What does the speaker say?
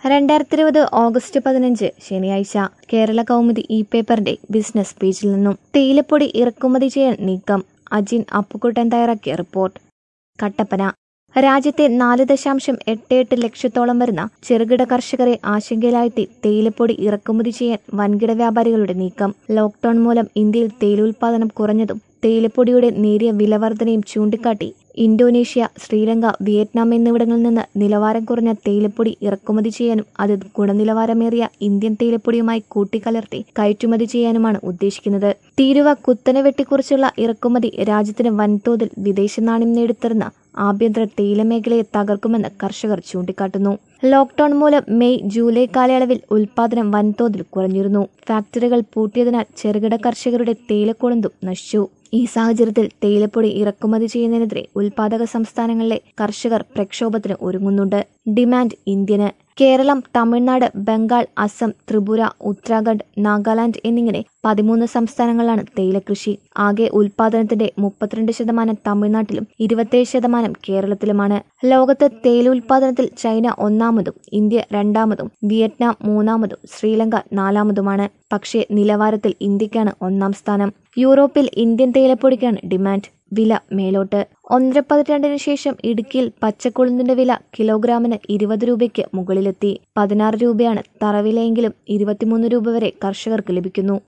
രണ്ടായിരത്തി ഇരുപത് ഓഗസ്റ്റ് പതിനഞ്ച് ശനിയാഴ്ച കേരള കൗമുദി ഇ പേപ്പറിന്റെ ബിസിനസ് പേജിൽ നിന്നും തേയിലപ്പൊടി ഇറക്കുമതി ചെയ്യാൻ നീക്കം അജിൻ അപ്പുക്കുട്ടൻ തയ്യാറാക്കിയ റിപ്പോർട്ട് കട്ടപ്പന രാജ്യത്തെ നാല് ദശാംശം എട്ട് എട്ട് ലക്ഷത്തോളം വരുന്ന ചെറുകിട കർഷകരെ ആശങ്കയിലാഴ്ത്തി തേയിലപ്പൊടി ഇറക്കുമതി ചെയ്യാൻ വൻകിട വ്യാപാരികളുടെ നീക്കം ലോക്ഡൌൺ മൂലം ഇന്ത്യയിൽ തേയില ഉൽപാദനം കുറഞ്ഞതും തേയിലപ്പൊടിയുടെ നേരിയ വിലവർധനയും ചൂണ്ടിക്കാട്ടി ഇന്തോനേഷ്യ ശ്രീലങ്ക വിയറ്റ്നാം എന്നിവിടങ്ങളിൽ നിന്ന് നിലവാരം കുറഞ്ഞ തേയിലപ്പൊടി ഇറക്കുമതി ചെയ്യാനും അത് ഗുണനിലവാരമേറിയ ഇന്ത്യൻ തേയിലപ്പൊടിയുമായി കൂട്ടിക്കലർത്തി കയറ്റുമതി ചെയ്യാനുമാണ് ഉദ്ദേശിക്കുന്നത് തീരുവ കുത്തനെ വെട്ടിക്കുറിച്ചുള്ള ഇറക്കുമതി രാജ്യത്തിന് വൻതോതിൽ വിദേശ നാണ്യം നേടിത്തരുന്ന ആഭ്യന്തര തേയില മേഖലയെ തകർക്കുമെന്ന് കർഷകർ ചൂണ്ടിക്കാട്ടുന്നു ലോക്ഡൌൺ മൂലം മെയ് ജൂലൈ കാലയളവിൽ ഉൽപാദനം വൻതോതിൽ കുറഞ്ഞിരുന്നു ഫാക്ടറികൾ പൂട്ടിയതിനാൽ ചെറുകിട കർഷകരുടെ തേയിലക്കൊളുന്തും നശിച്ചു ഈ സാഹചര്യത്തിൽ തേയിലപ്പൊടി ഇറക്കുമതി ചെയ്യുന്നതിനെതിരെ ഉൽപാദക സംസ്ഥാനങ്ങളിലെ കർഷകർ പ്രക്ഷോഭത്തിന് ഒരുങ്ങുന്നുണ്ട് ഡിമാൻഡ് ഇന്ത്യന് കേരളം തമിഴ്നാട് ബംഗാൾ അസം ത്രിപുര ഉത്തരാഖണ്ഡ് നാഗാലാൻഡ് എന്നിങ്ങനെ പതിമൂന്ന് സംസ്ഥാനങ്ങളിലാണ് തേയില കൃഷി ആകെ ഉൽപാദനത്തിന്റെ മുപ്പത്തിരണ്ട് ശതമാനം തമിഴ്നാട്ടിലും ഇരുപത്തേഴ് ശതമാനം കേരളത്തിലുമാണ് ലോകത്ത് തേയില ഉൽപാദനത്തിൽ ചൈന ഒന്നാമതും ഇന്ത്യ രണ്ടാമതും വിയറ്റ്നാം മൂന്നാമതും ശ്രീലങ്ക നാലാമതുമാണ് പക്ഷേ നിലവാരത്തിൽ ഇന്ത്യക്കാണ് ഒന്നാം സ്ഥാനം യൂറോപ്പിൽ ഇന്ത്യൻ തേയിലപ്പൊടിക്കാണ് ഡിമാൻഡ് വില മേലോട്ട് ഒന്നര പതിറ്റാണ്ടിന് ശേഷം ഇടുക്കിയിൽ പച്ചക്കൊളുന്തിന്റെ വില കിലോഗ്രാമിന് ഇരുപത് രൂപയ്ക്ക് മുകളിലെത്തി പതിനാറ് രൂപയാണ് തറവിലയെങ്കിലും ഇരുപത്തിമൂന്ന് രൂപ വരെ കർഷകർക്ക് ലഭിക്കുന്നു